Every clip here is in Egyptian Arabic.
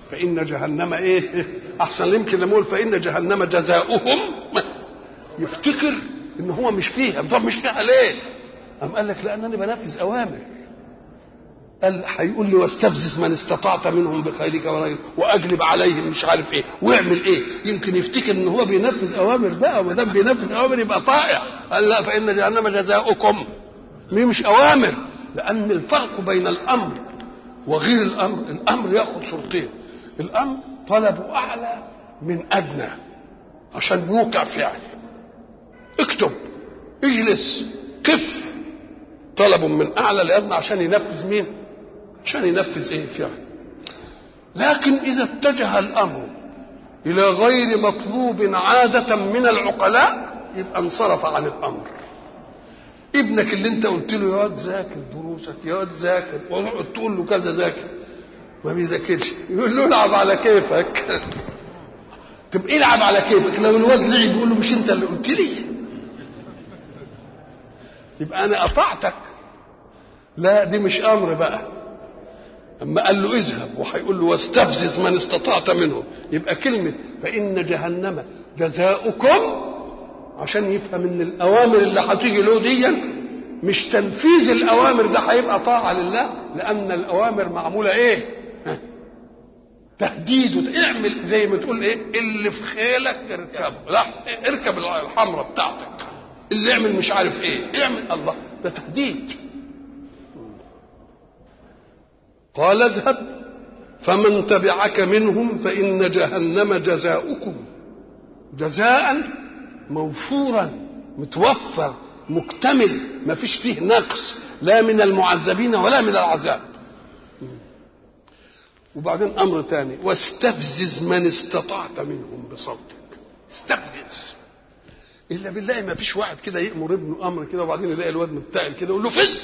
فان جهنم ايه احسن يمكن لما اقول فان جهنم جزاؤهم يفتكر ان هو مش فيها طب مش فيها ليه قام قال لك لانني بنفذ اوامر قال هيقول لي واستفزز من استطعت منهم بخيلك ورجلك واجلب عليهم مش عارف ايه واعمل ايه يمكن يفتكر ان هو بينفذ اوامر بقى وما دام بينفذ اوامر يبقى طائع قال لا فان جهنم جزاؤكم دي مش اوامر لان الفرق بين الامر وغير الامر الامر ياخذ صورتين الامر طلبه اعلى من ادنى عشان يوقع فعل اكتب اجلس كف طلب من اعلى لادنى عشان ينفذ مين عشان ينفذ ايه فعل لكن اذا اتجه الامر الى غير مطلوب عاده من العقلاء يبقى انصرف عن الامر ابنك اللي انت قلت له يا واد ذاكر دروسك يا واد ذاكر وتقعد تقول له كذا ذاكر ما بيذاكرش يقول له العب على كيفك طب العب على كيفك لو الواد لعب يقول له مش انت اللي قلت لي يبقى انا قطعتك لا دي مش امر بقى اما قال له اذهب وهيقول له واستفزز من استطعت منهم يبقى كلمه فان جهنم جزاؤكم عشان يفهم ان الاوامر اللي هتيجي له دي مش تنفيذ الاوامر ده هيبقى طاعه لله لان الاوامر معموله ايه ها؟ تهديد اعمل زي ما تقول ايه اللي في خيلك اركبه لا اركب الحمراء بتاعتك اللي يعمل مش عارف ايه اعمل الله ده تهديد قال اذهب فمن تبعك منهم فإن جهنم جزاؤكم جزاء موفورا متوفر مكتمل ما فيش فيه نقص لا من المعذبين ولا من العذاب وبعدين امر ثاني واستفزز من استطعت منهم بصوتك استفزز الا بالله ما فيش واحد كده يامر ابنه امر كده وبعدين يلاقي الواد مبتعل كده يقول له فز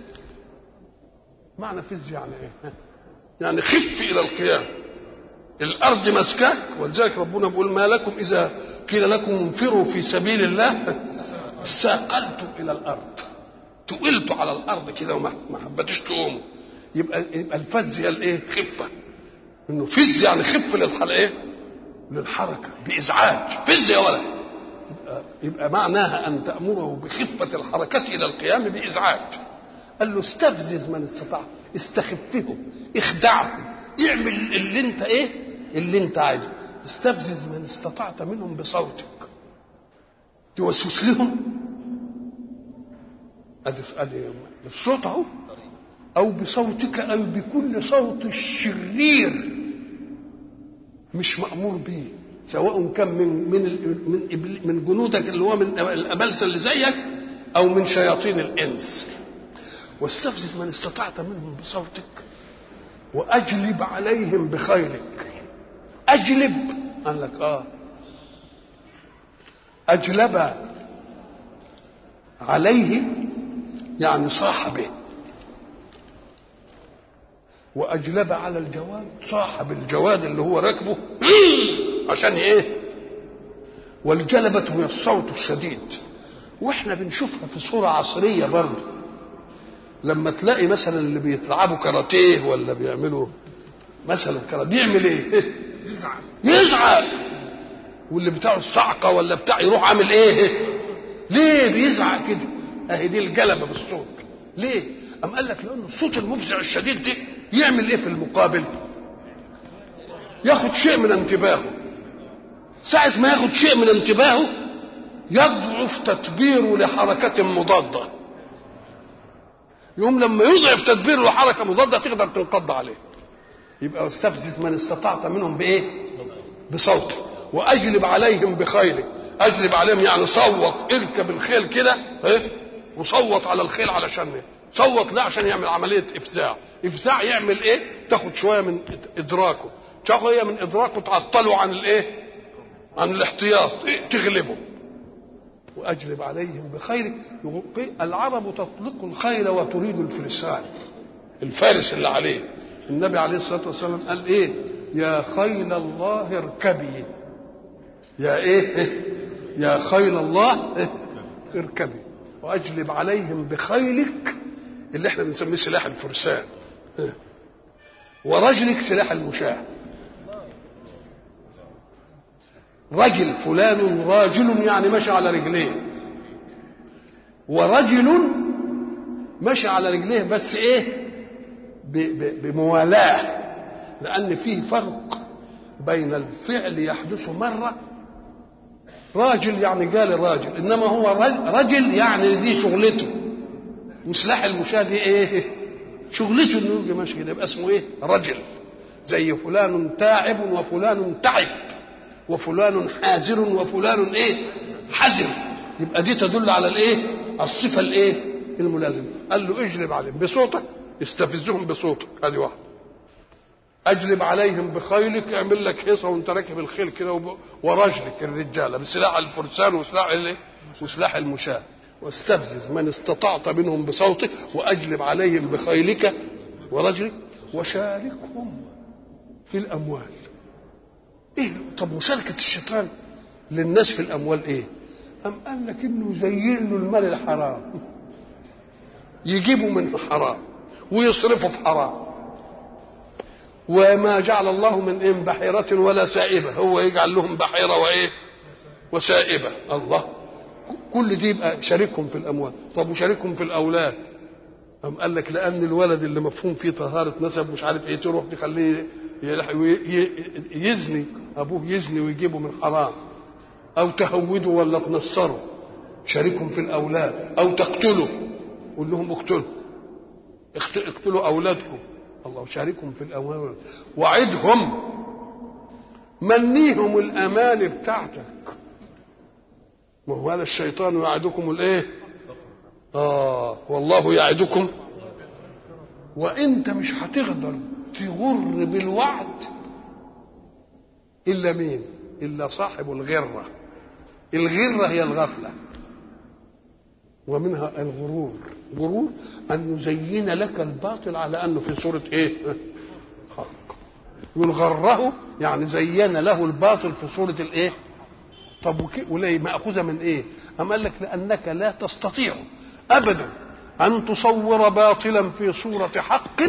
معنى فز يعني ايه يعني خف الى القيام الارض مسكاك ولذلك ربنا بيقول ما لكم اذا قيل لكم انفروا في سبيل الله ساقلتم الى الارض تقلتوا على الارض كده وما ما حبتوش تقوموا يبقى يبقى الفز هي الايه خفه انه فز يعني خف للحل ايه للحركه بازعاج فز يا ولد يبقى, يبقى معناها ان تامره بخفه الحركه الى القيام بازعاج قال له استفزز من استطاع استخفه اخدعه اعمل اللي انت ايه اللي انت عايزه استفزز من استطعت منهم بصوتك توسوس لهم ادي ادي الصوت اهو او بصوتك او بكل صوت الشرير مش مامور به سواء كان من من من من جنودك اللي هو من الابلسه اللي زيك او من شياطين الانس واستفزز من استطعت منهم بصوتك واجلب عليهم بخيرك اجلب قال لك اه اجلب عليه يعني صاح به واجلب على الجواد صاحب الجواد اللي هو راكبه عشان ايه والجلبة هي الصوت الشديد واحنا بنشوفها في صورة عصرية برضه لما تلاقي مثلا اللي بيلعبوا كاراتيه ولا بيعملوا مثلا كاراتيه بيعمل ايه يزعل يزعل واللي بتاعه الصعقة ولا بتاع يروح عامل ايه ليه بيزعق كده اهي دي الجلبة بالصوت ليه أم قال لك لأن الصوت المفزع الشديد ده يعمل ايه في المقابل ياخد شيء من انتباهه ساعة ما ياخد شيء من انتباهه يضعف تدبيره لحركة مضادة يوم لما يضعف تدبيره لحركة مضادة تقدر تنقض عليه يبقى استفزز من استطعت منهم بايه بصوتك واجلب عليهم بخيلك اجلب عليهم يعني صوت اركب الخيل كده ايه وصوت على الخيل علشان ايه صوت لا عشان يعمل عمليه افزاع افزاع يعمل ايه تاخد شويه من ادراكه شويه من ادراكه تعطله عن الايه عن الاحتياط إيه؟ تغلبه واجلب عليهم بخيرك العرب تطلق الخيل وتريد الفرسان الفارس اللي عليه النبي عليه الصلاه والسلام قال ايه يا خيل الله اركبي يا ايه يا خيل الله اركبي واجلب عليهم بخيلك اللي احنا بنسميه سلاح الفرسان ورجلك سلاح المشاة رجل فلان راجل يعني مشى على رجليه ورجل مشى على رجليه بس ايه بموالاه لان فيه فرق بين الفعل يحدث مره راجل يعني قال راجل انما هو رجل يعني دي شغلته وسلاح المشاة دي ايه شغلته انه يجي ماشي كده يبقى اسمه ايه رجل زي فلان تاعب وفلان تعب وفلان حازر وفلان ايه حزر يبقى دي تدل على الايه الصفه الايه الملازمه قال له اجلب عليهم بصوتك استفزهم بصوتك ادي واحده اجلب عليهم بخيلك اعمل لك هيصه وانت راكب الخيل كده ورجلك الرجاله بسلاح الفرسان وسلاح الايه وسلاح المشاة واستفزز من استطعت منهم بصوتك واجلب عليهم بخيلك ورجلك وشاركهم في الاموال ايه طب مشاركه الشيطان للناس في الاموال ايه أم قال لك إنه يزين له المال الحرام يجيبه من حرام ويصرفه في حرام وما جعل الله من إن بحيرة ولا سائبة هو يجعل لهم بحيرة وإيه وسائبة الله كل دي يبقى شاركهم في الأموال طب وشاركهم في الأولاد أم قال لك لأن الولد اللي مفهوم فيه طهارة نسب مش عارف إيه تروح تخليه يزني أبوه يزني ويجيبه من حرام أو تهودوا ولا تنصروا شاركهم في الأولاد أو تقتلوا قول لهم اقتلوا اقتلوا أولادكم الله شاركهم في الأموال وعدهم منيهم الأمان بتاعتك ما هو هذا الشيطان يعدكم الايه اه والله يعدكم وانت مش هتقدر تغر بالوعد الا مين الا صاحب الغره الغره هي الغفله ومنها الغرور غرور ان يزين لك الباطل على انه في صوره ايه حق يقول غره يعني زين له الباطل في صوره الايه طب وليه ماخوذه من ايه أم قال لك لانك لا تستطيع ابدا ان تصور باطلا في صوره حق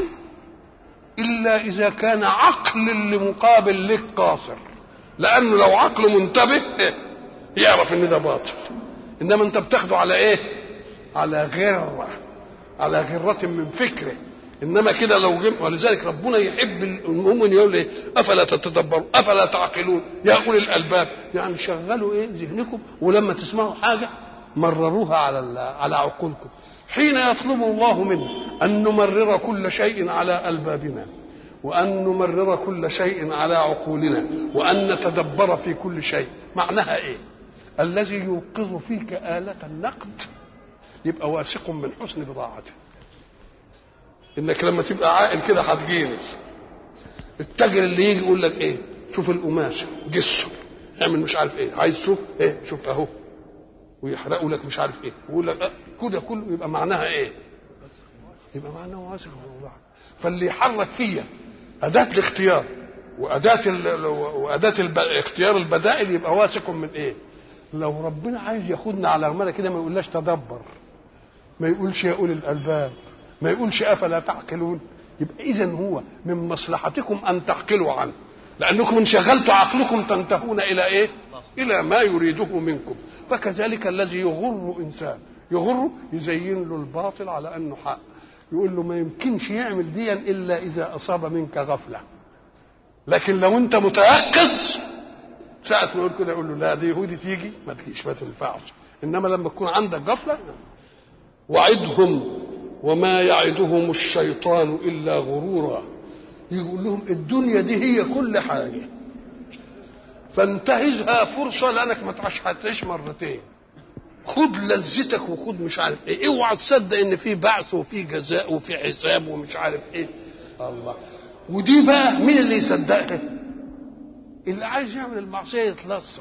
الا اذا كان عقل اللي مقابل لك قاصر لانه لو عقله منتبه يعرف ان ده باطل انما انت بتاخده على ايه على غره على غره من فكره انما كده لو جم ولذلك ربنا يحب المؤمن يقول ايه افلا تتدبروا افلا تعقلون يا اولي الالباب يعني شغلوا ايه ذهنكم ولما تسمعوا حاجه مرروها على على عقولكم حين يطلب الله منا ان نمرر كل شيء على البابنا وان نمرر كل شيء على عقولنا وان نتدبر في كل شيء معناها ايه الذي يوقظ فيك آلة النقد يبقى واثق من حسن بضاعته انك لما تبقى عاقل كده هتجيني التاجر اللي يجي يقول لك ايه شوف القماشه جسه اعمل مش عارف ايه عايز تشوف ايه شوف اهو ويحرقوا لك مش عارف ايه ويقول لك أه كده كله يبقى معناها ايه يبقى معناها واثق من بعض فاللي يحرك فيا اداه الاختيار واداه ال... واداه الب... اختيار البدائل يبقى واثق من ايه لو ربنا عايز ياخدنا على رماله كده ما يقولناش تدبر ما يقولش يا اولي الالباب ما يقولش افلا تعقلون يبقى اذا هو من مصلحتكم ان تعقلوا عنه لانكم ان شغلتوا عقلكم تنتهون الى ايه الى ما يريده منكم فكذلك الذي يغر انسان يغر يزين له الباطل على انه حق يقول له ما يمكنش يعمل ديا الا اذا اصاب منك غفله لكن لو انت متيقظ ساعة ما يقول كده يقول له لا دي يهودي تيجي ما تجيش ما تنفعش انما لما تكون عندك غفله وعدهم وما يعدهم الشيطان الا غرورا يقول لهم الدنيا دي هي كل حاجه فانتهزها فرصه لانك ما هتعيش مرتين خد لذتك وخد مش عارف ايه اوعى تصدق ان في بعث وفي جزاء وفي حساب ومش عارف ايه الله ودي بقى مين اللي يصدقها اللي عايز يعمل المعصيه يتلصم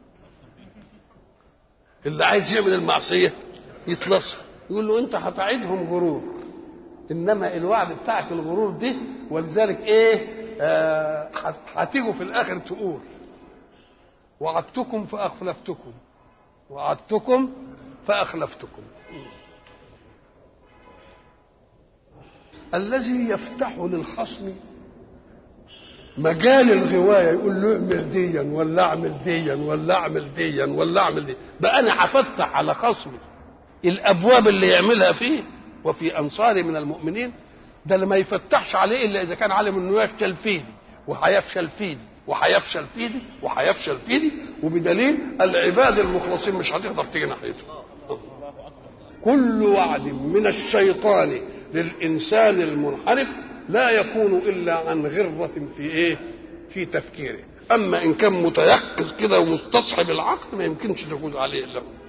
اللي عايز يعمل المعصيه يتلصم يقول له انت هتعيدهم غرور انما الوعد بتاعك الغرور ده ولذلك ايه آه هتيجوا في الاخر تقول وعدتكم فاخلفتكم وعدتكم فاخلفتكم الذي يفتح للخصم مجال الغوايه يقول له اعمل ديا ولا اعمل ديا ولا اعمل ديا ولا اعمل دي بقى انا هفتح على خصمي الابواب اللي يعملها فيه وفي انصاري من المؤمنين ده اللي ما يفتحش عليه الا اذا كان عالم انه يفشل في دي وهيفشل في دي وهيفشل في دي وهيفشل في دي وبدليل العباد المخلصين مش هتقدر تيجي ناحيته كل وعد من الشيطان للانسان المنحرف لا يكون الا عن غره في ايه في تفكيره اما ان كان متيقظ كده ومستصحب العقل ما يمكنش تجوز عليه الا هو